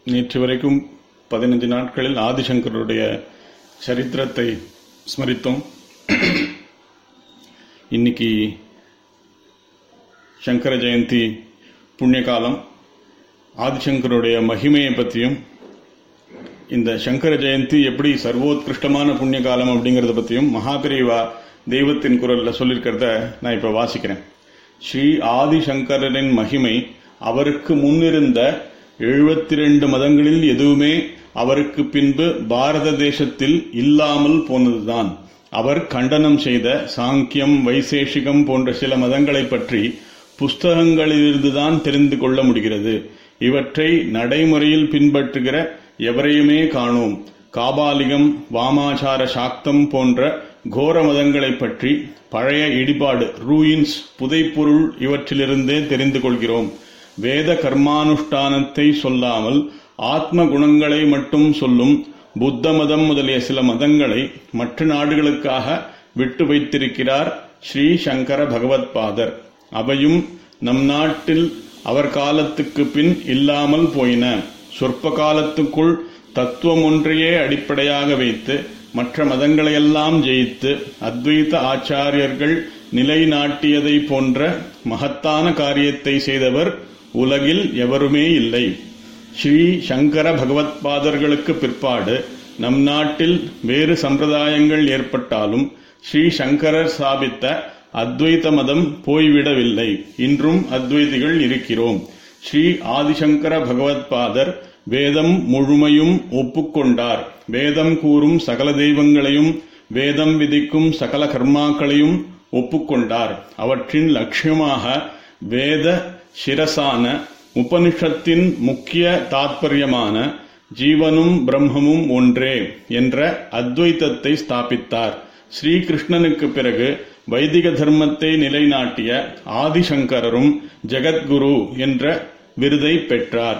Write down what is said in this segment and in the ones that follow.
நேற்று வரைக்கும் பதினைஞ்சு நாட்களில் ஆதிசங்கருடைய சரித்திரத்தை ஸ்மரித்தோம் இன்னைக்கு சங்கர ஜெயந்தி புண்ணியகாலம் ஆதிசங்கருடைய மகிமையை பற்றியும் இந்த சங்கர ஜெயந்தி எப்படி சர்வோத்கிருஷ்டமான புண்ணியகாலம் அப்படிங்கறத பற்றியும் மகாபிரிவா தெய்வத்தின் குரல்ல சொல்லியிருக்கிறத நான் இப்ப வாசிக்கிறேன் ஸ்ரீ ஆதிசங்கரரின் மகிமை அவருக்கு முன்னிருந்த எழுபத்தி ரெண்டு மதங்களில் எதுவுமே அவருக்கு பின்பு பாரத தேசத்தில் இல்லாமல் போனதுதான் அவர் கண்டனம் செய்த சாங்கியம் வைசேஷிகம் போன்ற சில மதங்களை பற்றி புஸ்தகங்களிலிருந்துதான் தெரிந்து கொள்ள முடிகிறது இவற்றை நடைமுறையில் பின்பற்றுகிற எவரையுமே காணோம் காபாலிகம் வாமாச்சார சாக்தம் போன்ற கோர மதங்களை பற்றி பழைய இடிபாடு ரூயின்ஸ் புதைப்பொருள் இவற்றிலிருந்தே தெரிந்து கொள்கிறோம் வேத கர்மானுஷ்டானத்தை சொல்லாமல் ஆத்ம குணங்களை மட்டும் சொல்லும் புத்த மதம் முதலிய சில மதங்களை மற்ற நாடுகளுக்காக விட்டு வைத்திருக்கிறார் ஸ்ரீ சங்கர பகவத்பாதர் அவையும் நம் நாட்டில் அவர் காலத்துக்கு பின் இல்லாமல் போயின சொற்ப காலத்துக்குள் தத்துவம் ஒன்றையே அடிப்படையாக வைத்து மற்ற மதங்களையெல்லாம் ஜெயித்து அத்வைத ஆச்சாரியர்கள் நிலைநாட்டியதை போன்ற மகத்தான காரியத்தை செய்தவர் உலகில் எவருமே இல்லை ஸ்ரீ சங்கர பகவத்பாதர்களுக்கு பிற்பாடு நம் நாட்டில் வேறு சம்பிரதாயங்கள் ஏற்பட்டாலும் ஸ்ரீ சங்கரர் ஸ்தாபித்த அத்வைத மதம் போய்விடவில்லை இன்றும் அத்வைதிகள் இருக்கிறோம் ஸ்ரீ ஆதிசங்கர பகவத்பாதர் வேதம் முழுமையும் ஒப்புக்கொண்டார் வேதம் கூறும் சகல தெய்வங்களையும் வேதம் விதிக்கும் சகல கர்மாக்களையும் ஒப்புக்கொண்டார் அவற்றின் லட்சியமாக வேத சிரசான உபனிஷத்தின் முக்கிய தாத்பரியமான ஜீவனும் பிரம்மமும் ஒன்றே என்ற அத்வைத்தத்தை ஸ்தாபித்தார் ஸ்ரீகிருஷ்ணனுக்கு பிறகு வைதிக தர்மத்தை நிலைநாட்டிய ஆதிசங்கரரும் ஜெகத்குரு என்ற விருதை பெற்றார்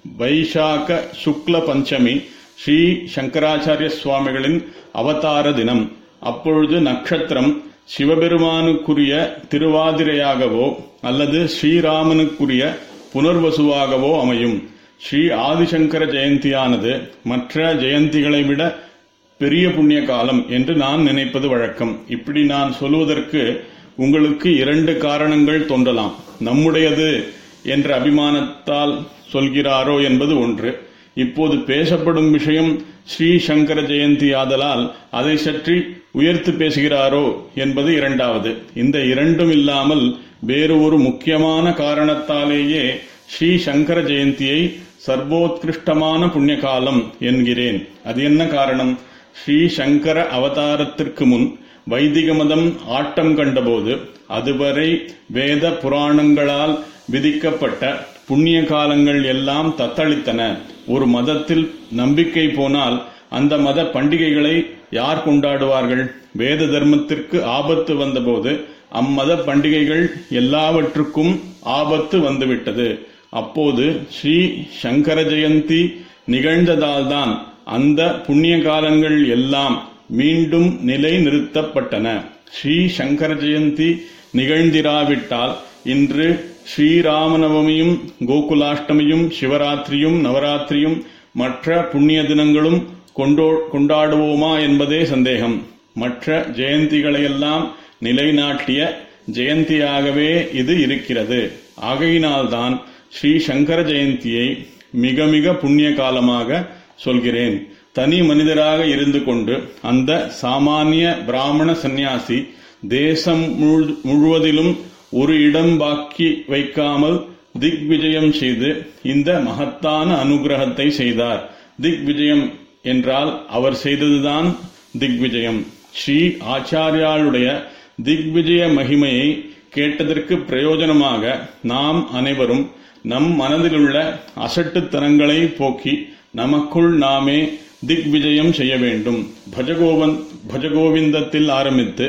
வைசாக சுக்ல பஞ்சமி ஸ்ரீ சங்கராச்சாரிய சுவாமிகளின் அவதார தினம் அப்பொழுது நட்சத்திரம் சிவபெருமானுக்குரிய திருவாதிரையாகவோ அல்லது ஸ்ரீராமனுக்குரிய புனர்வசுவாகவோ அமையும் ஸ்ரீ ஆதிசங்கர ஜெயந்தியானது மற்ற ஜெயந்திகளை விட பெரிய புண்ணிய காலம் என்று நான் நினைப்பது வழக்கம் இப்படி நான் சொல்வதற்கு உங்களுக்கு இரண்டு காரணங்கள் தோன்றலாம் நம்முடையது என்ற அபிமானத்தால் சொல்கிறாரோ என்பது ஒன்று இப்போது பேசப்படும் விஷயம் ஸ்ரீ சங்கர ஜெயந்தி ஆதலால் அதை சற்றி உயர்த்து பேசுகிறாரோ என்பது இரண்டாவது இந்த இரண்டும் இல்லாமல் வேறு ஒரு முக்கியமான காரணத்தாலேயே ஸ்ரீ சங்கர ஜெயந்தியை சர்வோத்கிருஷ்டமான புண்ணிய காலம் என்கிறேன் அது என்ன காரணம் ஸ்ரீ சங்கர அவதாரத்திற்கு முன் வைதிக மதம் ஆட்டம் கண்டபோது அதுவரை வேத புராணங்களால் விதிக்கப்பட்ட புண்ணிய காலங்கள் எல்லாம் தத்தளித்தன ஒரு மதத்தில் நம்பிக்கை போனால் அந்த மத பண்டிகைகளை யார் கொண்டாடுவார்கள் வேத தர்மத்திற்கு ஆபத்து வந்தபோது அம்மத பண்டிகைகள் எல்லாவற்றுக்கும் ஆபத்து வந்துவிட்டது அப்போது ஸ்ரீ சங்கர ஜெயந்தி நிகழ்ந்ததால்தான் அந்த புண்ணிய காலங்கள் எல்லாம் மீண்டும் நிலை நிறுத்தப்பட்டன ஸ்ரீ சங்கர ஜெயந்தி நிகழ்ந்திராவிட்டால் இன்று ஸ்ரீராமநவமியும் கோகுலாஷ்டமியும் சிவராத்திரியும் நவராத்திரியும் மற்ற புண்ணிய தினங்களும் கொண்டாடுவோமா என்பதே சந்தேகம் மற்ற ஜெயந்திகளையெல்லாம் நிலைநாட்டிய ஜெயந்தியாகவே இது இருக்கிறது ஆகையினால்தான் ஸ்ரீ சங்கர ஜெயந்தியை மிக மிக புண்ணிய காலமாக சொல்கிறேன் தனி மனிதராக இருந்து கொண்டு அந்த சாமானிய பிராமண சந்நியாசி தேசம் முழுவதிலும் ஒரு இடம் பாக்கி வைக்காமல் திக் விஜயம் செய்து இந்த மகத்தான அனுகிரகத்தை செய்தார் திக் விஜயம் என்றால் அவர் செய்ததுதான் திக் விஜயம் ஸ்ரீ ஆச்சாரியாளுடைய திக் விஜய மகிமையை கேட்டதற்கு பிரயோஜனமாக நாம் அனைவரும் நம் மனதிலுள்ள அசட்டுத்தனங்களை போக்கி நமக்குள் நாமே திக் விஜயம் செய்ய வேண்டும் பஜகோவன் பஜகோவிந்தத்தில் ஆரம்பித்து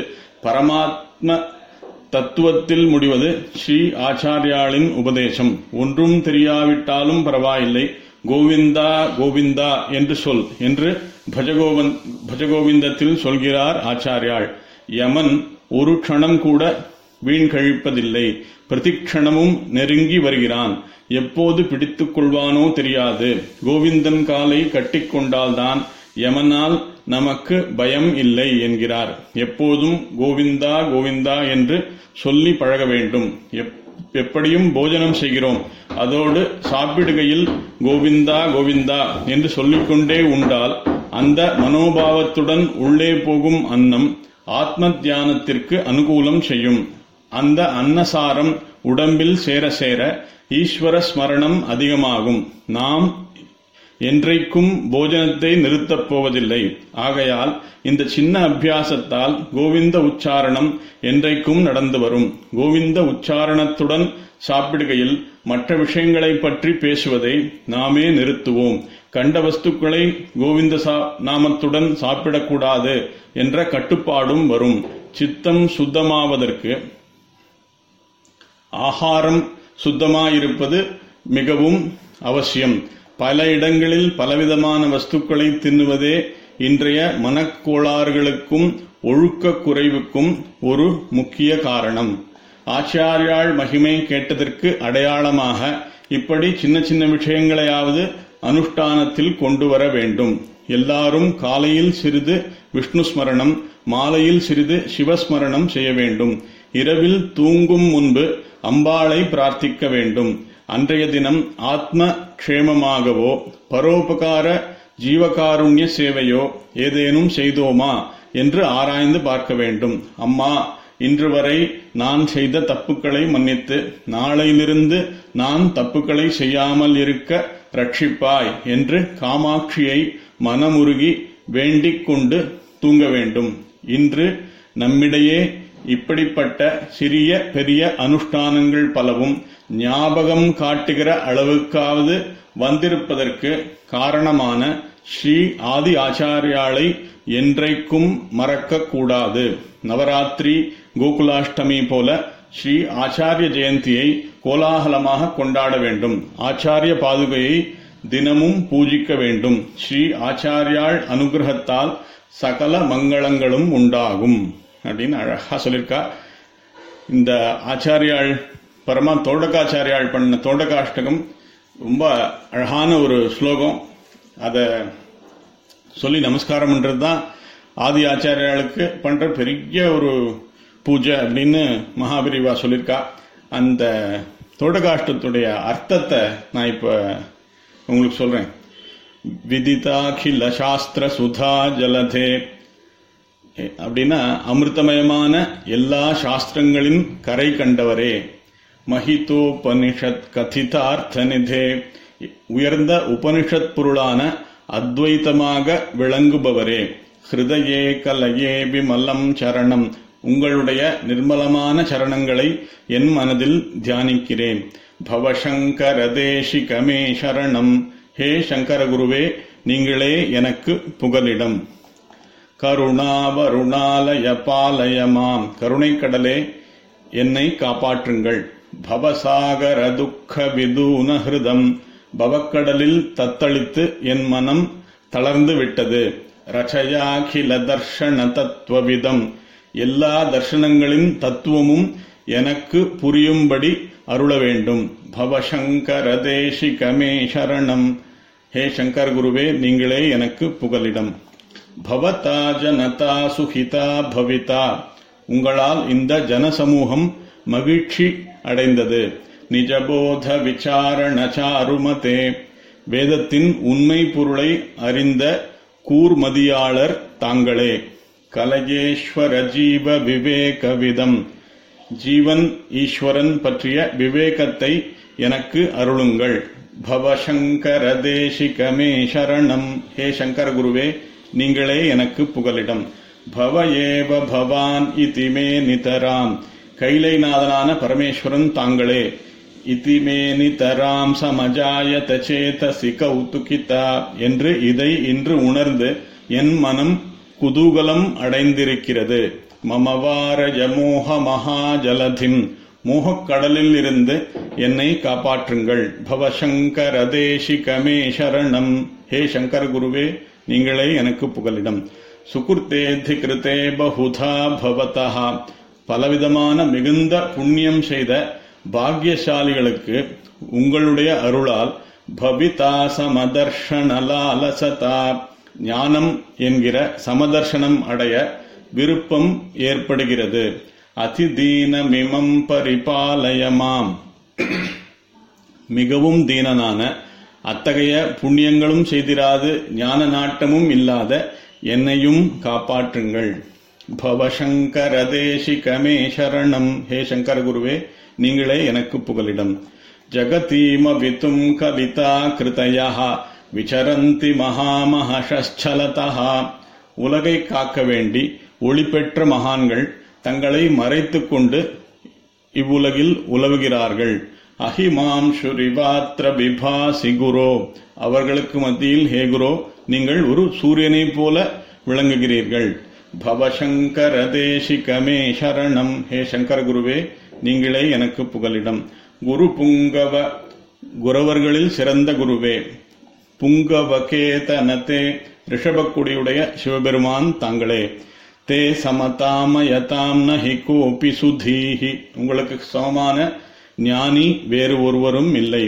பரமாத்ம தத்துவத்தில் முடிவது ஸ்ரீ ஆச்சாரியாளின் உபதேசம் ஒன்றும் தெரியாவிட்டாலும் பரவாயில்லை கோவிந்தா கோவிந்தா என்று சொல் என்று பஜகோவன் பஜகோவிந்தத்தில் சொல்கிறார் ஆச்சாரியாள் யமன் ஒரு க்ஷணம் கூட வீண் கழிப்பதில்லை பிரதிக்ஷணமும் நெருங்கி வருகிறான் எப்போது பிடித்துக் கொள்வானோ தெரியாது கோவிந்தன் காலை கட்டிக்கொண்டால்தான் யமனால் நமக்கு பயம் இல்லை என்கிறார் எப்போதும் கோவிந்தா கோவிந்தா என்று சொல்லி பழக வேண்டும் எப்- எப்படியும் போஜனம் செய்கிறோம் அதோடு சாப்பிடுகையில் கோவிந்தா கோவிந்தா என்று சொல்லிக்கொண்டே உண்டால் அந்த மனோபாவத்துடன் உள்ளே போகும் அன்னம் ஆத்ம தியானத்திற்கு அனுகூலம் செய்யும் அந்த அன்னசாரம் உடம்பில் சேர சேர ஈஸ்வர ஸ்மரணம் அதிகமாகும் நாம் என்றைக்கும் போஜனத்தை நிறுத்தப் போவதில்லை ஆகையால் இந்த சின்ன அபியாசத்தால் கோவிந்த உச்சாரணம் என்றைக்கும் நடந்து வரும் கோவிந்த உச்சாரணத்துடன் சாப்பிடுகையில் மற்ற விஷயங்களை பற்றி பேசுவதை நாமே நிறுத்துவோம் கண்ட வஸ்துக்களை கோவிந்த சா- நாமத்துடன் சாப்பிடக்கூடாது என்ற கட்டுப்பாடும் வரும் சித்தம் சுத்தமாவதற்கு ஆகாரம் சுத்தமாயிருப்பது மிகவும் அவசியம் பல இடங்களில் பலவிதமான வஸ்துக்களை தின்னுவதே இன்றைய மனக்கோளாறுகளுக்கும் ஒழுக்க குறைவுக்கும் ஒரு முக்கிய காரணம் ஆச்சாரியாள் மகிமை கேட்டதற்கு அடையாளமாக இப்படி சின்ன சின்ன விஷயங்களையாவது அனுஷ்டானத்தில் கொண்டு வர வேண்டும் எல்லாரும் காலையில் சிறிது விஷ்ணு ஸ்மரணம் மாலையில் சிறிது சிவஸ்மரணம் செய்ய வேண்டும் இரவில் தூங்கும் முன்பு அம்பாளை பிரார்த்திக்க வேண்டும் அன்றைய தினம் ஆத்ம க்ஷேமமாகவோ பரோபகார ஜீவகாருண்ய சேவையோ ஏதேனும் செய்தோமா என்று ஆராய்ந்து பார்க்க வேண்டும் அம்மா இன்று வரை நான் செய்த தப்புக்களை மன்னித்து நாளையிலிருந்து நான் தப்புக்களை செய்யாமல் இருக்க ரட்சிப்பாய் என்று காமாட்சியை மனமுருகி வேண்டிக் கொண்டு தூங்க வேண்டும் இன்று நம்மிடையே இப்படிப்பட்ட சிறிய பெரிய அனுஷ்டானங்கள் பலவும் ஞாபகம் காட்டுகிற அளவுக்காவது வந்திருப்பதற்கு காரணமான ஸ்ரீ ஆதி ஆச்சாரியாளை என்றைக்கும் மறக்க கூடாது நவராத்திரி கோகுலாஷ்டமி போல ஸ்ரீ ஆச்சாரிய ஜெயந்தியை கோலாகலமாக கொண்டாட வேண்டும் ஆச்சாரிய பாதுகையை தினமும் பூஜிக்க வேண்டும் ஸ்ரீ ஆச்சாரியாள் அனுகிரகத்தால் சகல மங்களங்களும் உண்டாகும் அப்படின்னு அழகா சொல்லியிருக்கா இந்த ஆச்சாரியாள் பரமா தோடகாச்சாரியாள் பண்ண தோடகாஷ்டகம் ரொம்ப அழகான ஒரு ஸ்லோகம் அதை சொல்லி நமஸ்காரம் பண்றது தான் ஆதி ஆச்சாரியாளுக்கு பண்ற பெரிய ஒரு பூஜை அப்படின்னு மகாபிரிவா சொல்லியிருக்கா அந்த தோடகாஷ்டத்துடைய அர்த்தத்தை நான் இப்ப உங்களுக்கு சொல்றேன் விதிதாகில சாஸ்திர சுதா ஜலதே அப்படின்னா அமிர்தமயமான எல்லா சாஸ்திரங்களின் கரை கண்டவரே மஹிதோபனிஷத் கதிதார்த்த நிதே உயர்ந்த உபனிஷத் பொருளான அத்வைத்தமாக விளங்குபவரே ஹிருதயே கலையே விமலம் சரணம் உங்களுடைய நிர்மலமான சரணங்களை என் மனதில் தியானிக்கிறேன் பவசங்கர தேசிகமே சரணம் ஹே சங்கர குருவே நீங்களே எனக்கு புகலிடம் கருணாவருணாலய பாலய மாம் கருணைக்கடலே என்னை காப்பாற்றுங்கள் பவசாகர துக்க விதூன ஹிருதம் பவக்கடலில் தத்தளித்து என் மனம் தளர்ந்து விட்டது ரச்சயாகில தர்ஷன தத்துவவிதம் எல்லா தர்ஷனங்களின் தத்துவமும் எனக்கு புரியும்படி அருள வேண்டும் பவசங்கர தேசிகமே சரணம் ஹே சங்கர் குருவே நீங்களே எனக்கு புகலிடம் பவதா ஜனதா சுகிதா பவிதா உங்களால் இந்த ஜனசமூகம் மகிழ்ச்சி அடைந்தது நிஜபோத விசாரண சாருமதே வேதத்தின் உண்மை பொருளை அறிந்த கூர்மதியாளர் தாங்களே கலகேஸ்வர ஜீவ விவேகவிதம் ஜீவன் ஈஸ்வரன் பற்றிய விவேகத்தை எனக்கு அருளுங்கள் பவசங்கர தேசிகமே சரணம் ஹே சங்கர குருவே நீங்களே எனக்கு புகலிடம் பவ ஏவ பவான் இதிமே நிதராம் கைலைநாதனான பரமேஸ்வரன் தாங்களே இதிமே நிதராம் சமஜாயத சேதசி கௌதுகிதா என்று இதை இன்று உணர்ந்து என் மனம் குதூகலம் அடைந்திருக்கிறது மமவாரய மோக மகாஜலதிம் மோகக்கடலில் இருந்து என்னை காப்பாற்றுங்கள் பவசங்கர தேசிகமே சரணம் ஹே சங்கர் குருவே நீங்களே எனக்கு புகலிடம் சுகுர்த்தேதி கிருத்தே பகுதா பவதா பலவிதமான மிகுந்த புண்ணியம் செய்த பாக்கியசாலிகளுக்கு உங்களுடைய அருளால் பவிதா சமதர்ஷனலாலசதா ஞானம் என்கிற சமதர்ஷனம் அடைய விருப்பம் ஏற்படுகிறது அதிதீனமிமம் பரிபாலயமாம் மிகவும் தீனனான அத்தகைய புண்ணியங்களும் செய்திராது ஞான நாட்டமும் இல்லாத என்னையும் காப்பாற்றுங்கள் பவசங்கர தேசிகமே சரணம் ஹே சங்கர குருவே நீங்களே எனக்கு புகலிடம் ஜகதீம வித்தும் கவிதா கிருதயா விசரந்தி மகாமஹஷலதா உலகை காக்க வேண்டி ஒளி பெற்ற மகான்கள் தங்களை மறைத்துக் கொண்டு இவ்வுலகில் உலவுகிறார்கள் அஹிமாம் ஷுரிவாத்ர பிபாசி குரோ அவர்களுக்கு மத்தியில் ஹே குரோ நீங்கள் ஒரு சூரியனைப் போல விளங்குகிறீர்கள் பவசங்கர தேசிகமே சரணம் ஹே சங்கர குருவே நீங்களே எனக்கு புகலிடம் குரு புங்கவ குரவர்களில் சிறந்த குருவே புங்கவகேதனத்தே ரிஷபக்குடியுடைய சிவபெருமான் தாங்களே தே சமதாமயதாம் நஹி கோபி சுதீஹி உங்களுக்கு சமமான ஞானி வேறு ஒருவரும் இல்லை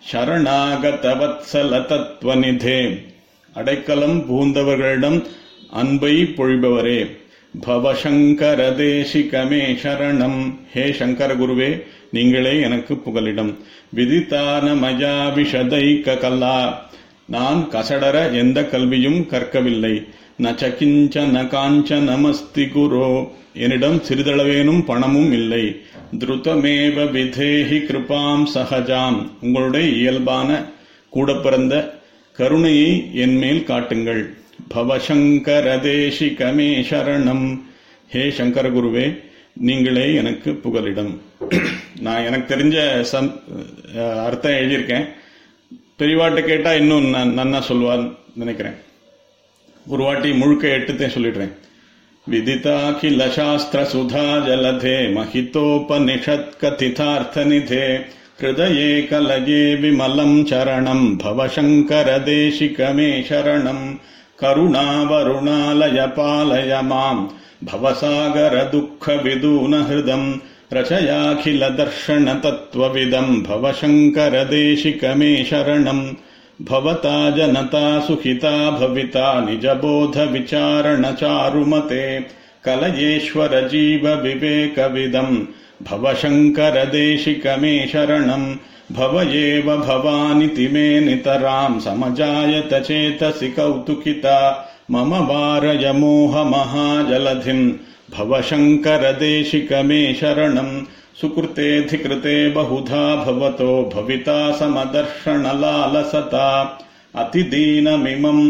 சரணாகதவத்சல தத்வநிதே அடைக்கலம் பூந்தவர்களிடம் அன்பை பொழிபவரே பவசங்கர தேசிகமே சரணம் ஹே சங்கர குருவே நீங்களே எனக்கு புகலிடம் விதித்தான மயா விஷதைக்க கல்லா நான் கசடர எந்த கல்வியும் கற்கவில்லை ந சகிஞ்ச ந காஞ்ச நமஸ்தி குரோ என்னிடம் சிறிதளவேனும் பணமும் இல்லை திருத்தமேவ விதேஹி கிருபாம் சகஜாம் உங்களுடைய இயல்பான கூட பிறந்த கருணையை என்மேல் காட்டுங்கள் பவசங்கர தேசிகமே சரணம் ஹே சங்கர குருவே நீங்களே எனக்கு புகலிடம் நான் எனக்கு தெரிஞ்ச சம் அர்த்தம் எழுதியிருக்கேன் பெரியவாட்ட கேட்டா இன்னும் நன்னா சொல்வான்னு நினைக்கிறேன் ஒரு வாட்டி முழுக்க எட்டுத்தையும் சொல்லிடுறேன் விதிதாகில சாஸ்திர சுதா ஜலதே மகிதோபனிஷத் கதிதார்த்த நிதே ஹிருதயே கலயே விமலம் சரணம் பவசங்கர தேசிகமே சரணம் கருணாவருணாலய பாலய மாம் भवसागर दुःख विदून हृदम् रचयाखिल दर्शन तत्त्वविदम् भवशङ्कर देशिकमे शरणम् भवता जनता सुखिता भविता निजबोध विचारण चारुमते कलयेश्वर जीव विवेकविदम् भवशङ्कर देशिकमे शरणम् भव एव भवानिति मे नितराम् समजायत चेतसि कौतुकिता मम वारय मोहमहाजलधिम् भवशङ्करदेशिकमे शरणम् सुकृतेऽधिकृते बहुधा भवतो भविता समदर्शनलालसता अतिदीनमिमम्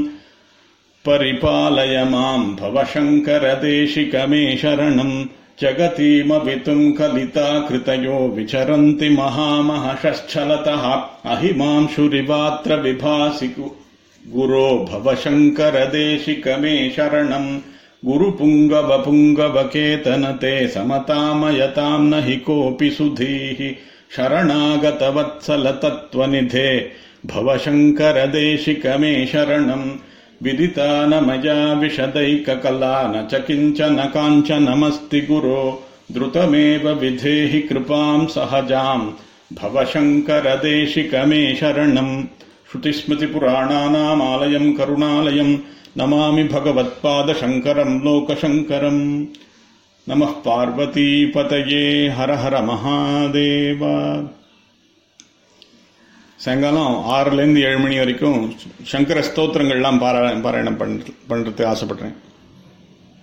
परिपालय माम् भवशङ्करदेशिकमे शरणम् जगतीमवितुम् कलिता कृतयो विचरन्ति महामहशश्चलतः अहिमांशुरिवात्र विभासि गुरो भवशङ्करदेशिकमे शरणम् गुरुपुङ्गवपुङ्गवकेतनते समतामयताम् न हि कोऽपि सुधीः शरणागतवत्सल तत्त्वनिधे भवशङ्करदेशिकमे शरणम् विदिता न मया विशदैककला न च किञ्चन काञ्चनमस्ति गुरो द्रुतमेव विधेहि कृपाम् सहजाम् भवशङ्करदेशिकमे शरणम् श्रुतिस्मृतिपुराणानामालयम् करुणालयम् नमामि भगवत्पादशङ्करम् लोकशङ्करम् नमः பார்வதிபதயே ஹர ஹர மகாதேவ சாயங்காலம் ஆறுலேருந்து ஏழு மணி வரைக்கும் சங்கர ஸ்தோத்திரங்கள்லாம் பாராயணம் பண்றதுக்கு ஆசைப்படுறேன்